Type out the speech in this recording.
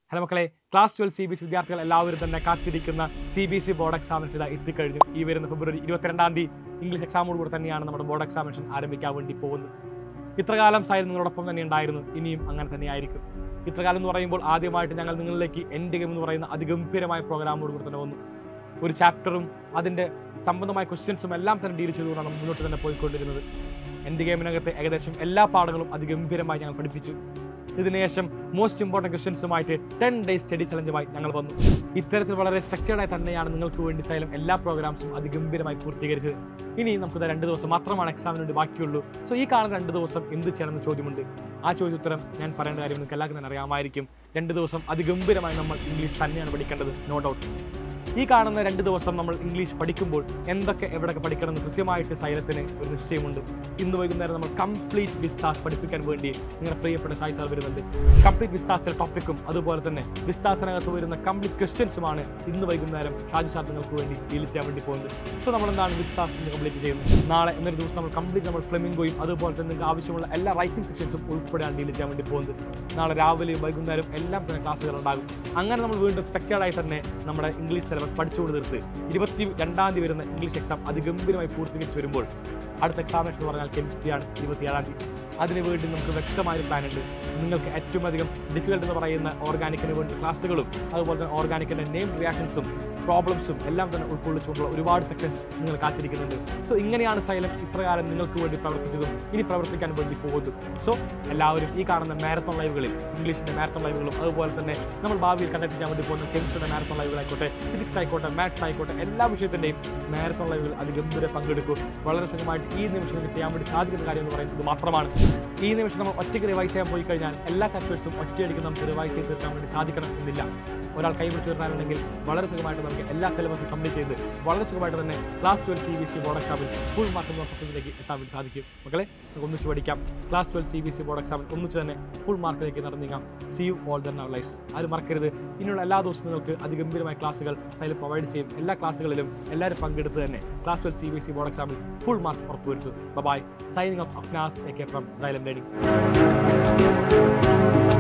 hello മക്കളെ class twelve C B S വിദ്യാർത്ഥികൾ എല്ലാവരും തന്നെ കാത്തിരിക്കുന്ന C B S E board examination ഇതാ എത്തിക്കഴിഞ്ഞു ഈ വരുന്ന ഫെബ്രുവരി ഇരുപത്തിരണ്ടാം തീയതി ഇംഗ്ലീഷ് എക്സാമോട് കൂടെ തന്നെയാണ് നമ്മുടെ ബോർഡ് എക്സാമിനേഷൻ ആരംഭിക്കാൻ വേണ്ടി പോകുന്നത് ഇത്രകാലം സായി നിങ്ങളോടൊപ്പം തന്നെ ഉണ്ടായിരുന്നു ഇനിയും അങ്ങനെ തന്നെയായിരിക്കും ഇത്രകാലം എന്ന് പറയുമ്പോൾ ആദ്യമായിട്ട് ഞങ്ങൾ നിങ്ങളിലേക്ക് എൻ്റെ ഗെയിം എന്ന് പറയുന്ന അതിഗംഭീരമായ പ്രോഗ്രാമോട് കൂടെ തന്നെ വന്നു ഒരു ചാപ്റ്ററും അതിൻ്റെ സംബന്ധമായ ക്വസ്റ്റ്യൻസും എല്ലാം തന്നെ ഡീൽ ചെയ്തുകൊണ്ടാണ് നമ്മൾ മുന്നോട്ട് തന്നെ പോയിക്കൊണ്ടിരുന്നത് എൻ്റെ ഗെയിമിനകത്ത് ഏകദേശം എല്ലാ പാഠങ്ങളും അതിഗംഭീരമായി ഞങ്ങൾ പഠിപ്പിച്ചു ഇതിനുശേഷം മോസ്റ്റ് ഇമ്പോർട്ടൻറ്റ് ക്വസ്റ്റ്യൻസുമായിട്ട് ടെൻ ഡേയ്സ് സ്റ്റഡി ചലഞ്ചുമായി ഞങ്ങൾ വന്നു ഇത്തരത്തിൽ വളരെ സ്ട്രക്ചേർഡായി തന്നെയാണ് നിങ്ങൾക്ക് വേണ്ടി ചൈലം എല്ലാ പ്രോഗ്രാംസും അതിഗംഭീരമായി പൂർത്തീകരിച്ചത് ഇനി നമുക്ക് രണ്ട് ദിവസം മാത്രമാണ് എക്സാമിന് വേണ്ടി ബാക്കിയുള്ളൂ സോ ഈ കാണുന്ന രണ്ട് ദിവസം എന്ത് ചെയ്യണമെന്ന് ചോദ്യമുണ്ട് ആ ചോദ്യോത്തരം ഞാൻ പറയേണ്ട കാര്യം നിങ്ങൾക്ക് എല്ലാവർക്കും തന്നെ അറിയാമായിരിക്കും രണ്ട് ദിവസം അതിഗംഭീരമായി നമ്മൾ ഇംഗ്ലീഷ് തന്നെയാണ് പഠിക്കേണ്ടത് നോ ഡൗട്ട് ഈ കാണുന്ന രണ്ട് ദിവസം നമ്മൾ ഇംഗ്ലീഷ് പഠിക്കുമ്പോൾ എന്തൊക്കെ എവിടെയൊക്കെ പഠിക്കണം എന്ന് കൃത്യമായിട്ട് സൈലത്തിന് ഒരു നിശ്ചയമുണ്ട് ഇന്ന് വൈകുന്നേരം നമ്മൾ കംപ്ലീറ്റ് വിസ്താസ് പഠിപ്പിക്കാൻ വേണ്ടി നിങ്ങളുടെ പ്രിയപ്പെട്ട ഷായ് സാർ വരുന്നുണ്ട് കംപ്ലീറ്റ് വിസ്താസിലെ ടോപ്പിക്കും അതുപോലെ തന്നെ വിസ്താസിനകത്ത് വരുന്ന കംപ്ലീറ്റ് ക്വസ്റ്റ്യൻസുമാണ് ഇന്ന് വൈകുന്നേരം ഷാജി സാർ നിങ്ങൾക്ക് വേണ്ടി ഡീൽ ചെയ്യാൻ വേണ്ടി പോകുന്നത് സോ നമ്മൾ എന്താണ് വിസ്താസ് ഇന്ന് കംപ്ലീറ്റ് ചെയ്യുന്നത് നാളെ എന്നൊരു ദിവസം നമ്മൾ കംപ്ലീറ്റ് നമ്മൾ ഫ്ലെമിംഗോയും അതുപോലെ തന്നെ നിങ്ങൾക്ക് ആവശ്യമുള്ള എല്ലാ റൈറ്റിംഗ് സെക്ഷൻസും ഉൾപ്പെടെയാണ് ഡീൽ ചെയ്യാൻ വേണ്ടി പോകുന്നത് നാളെ രാവിലെയും വൈകുന്നേരം എല്ലാം തന്നെ ക്ലാസ്സുകൾ ഉണ്ടാകും അങ്ങനെ നമ്മൾ വീണ്ടും സ്ട്രക്ചേർഡായി തന്നെ നമ്മുടെ ഇംഗ്ലീഷ് സിലബസ് പഠിച്ചുകൊണ്ട് തീർത്ത് ഇരുപത്തി രണ്ടാം തീയതി വരുന്ന ഇംഗ്ലീഷ് എക്സാം അതിഗംഭീരമായി പൂർത്തീകരിച്ച് വരുമ്പോൾ അടുത്ത എക്സാമിനേഷൻ എന്ന് പറഞ്ഞാൽ കെമിസ്ട്രിയാണ് ഇരുപത്തിയേഴാം തീയതി അതിന് വേണ്ടി നമുക്ക് വ്യക്തമായൊരു പ്ലാൻ ഉണ്ട് നിങ്ങൾക്ക് ഏറ്റവും അധികം ഡിഫിക്കൽട്ട് എന്ന് പറയുന്ന ഓർഗാനിക്കിന് വേണ്ടി ക്ലാസ്സുകളും അതുപോലെ തന്നെ ഓർഗാനിക്കിൻ്റെ നെയിം റിയാക്ഷൻസും പ്രോബ്ലംസും എല്ലാം തന്നെ ഉൾക്കൊള്ളിച്ചുകൊണ്ടുള്ള ഒരുപാട് സെക്ഷൻസ് നിങ്ങൾ കാത്തിരിക്കുന്നുണ്ട് സോ ഇങ്ങനെയാണ് സൈലം ഇപ്രകാരം നിങ്ങൾക്ക് വേണ്ടി പ്രവർത്തിച്ചതും ഇനി പ്രവർത്തിക്കാൻ വേണ്ടി പോകുന്നതും സോ എല്ലാവരും ഈ കാണുന്ന മാരത്തോൺ ലൈവുകളിൽ ഇംഗ്ലീഷിൻ്റെ മാരത്തോൺ ലൈവുകളും അതുപോലെ തന്നെ നമ്മൾ ഭാവിയിൽ കണ്ടക്ട് ചെയ്യാൻ വേണ്ടി പോകുന്ന കെമിസ്ട്രിയുടെ മാരത്തോൺ ലൈവുകളായിക്കോട്ടെ ഫിസിക്സ് ആയിക്കോട്ടെ മാത്സ് ആയിക്കോട്ടെ എല്ലാ വിഷയത്തിൻ്റെയും മാരത്തോൺ ലൈവുകൾ അതിഗംഭീര പങ്കെടുക്കും വളരെ സുഖമായിട്ട് ഈ നിമിഷം നിങ്ങൾക്ക് ചെയ്യാൻ വേണ്ടി സാധിക്കുന്ന കാര്യം എന്ന് പറയുന്നത് മാത്രമാണ് ഈ നിമിഷം നമ്മൾ ഒറ്റയ്ക്ക് റിവൈസ് ചെയ്യാൻ പോയി കഴിഞ്ഞാൽ എല്ലാ ചാപ്റ്റേഴ്സും ഒറ്റയടിക്ക് നമുക്ക് റിവൈസ് ചെയ്ത് തീർക്കാൻ വേണ്ടി സാധിക്കണം എന്നില്ല ഒരാൾ കൈപിടിച്ച് തീർന്നാലുണ്ടെങ്കിൽ വളരെ സുഖമായിട്ട് നമുക്ക് എല്ലാ സിലബസും കംപ്ലീറ്റ് ചെയ്ത് വളരെ സുഖമായിട്ട് തന്നെ class twelve C B C board എക്സാമിൽ ഫുൾ മാർക്ക് എന്ന പദ്ധതിയിലേക്ക് എത്താൻ വേണ്ടി സാധിക്കും മക്കളെ നമുക്ക് ഒന്നിച്ച് പഠിക്കാം class twelve C B C board എക്സാമിൽ ഒന്നിച്ച് തന്നെ ഫുൾ മാർക്കിലേക്ക് നടന്നീങ്ങാം see you all there lies ആരും മറക്കരുത് ഇനിയുള്ള എല്ലാ ദിവസവും നിങ്ങൾക്ക് അതിഗംഭീരമായ ക്ലാസ്സുകൾ സൈലം പ്രൊവൈഡ് ചെയ്യും എല്ലാ ക്ലാസ്സുകളിലും എല്ലാവരും പങ്കെടുത്ത് തന്നെ class twelve C B C board എക്സാമിൽ ഫുൾ മാർക്ക് ഉറപ്പുവരുത്തും bye signing off Afnas A K from Xylem learning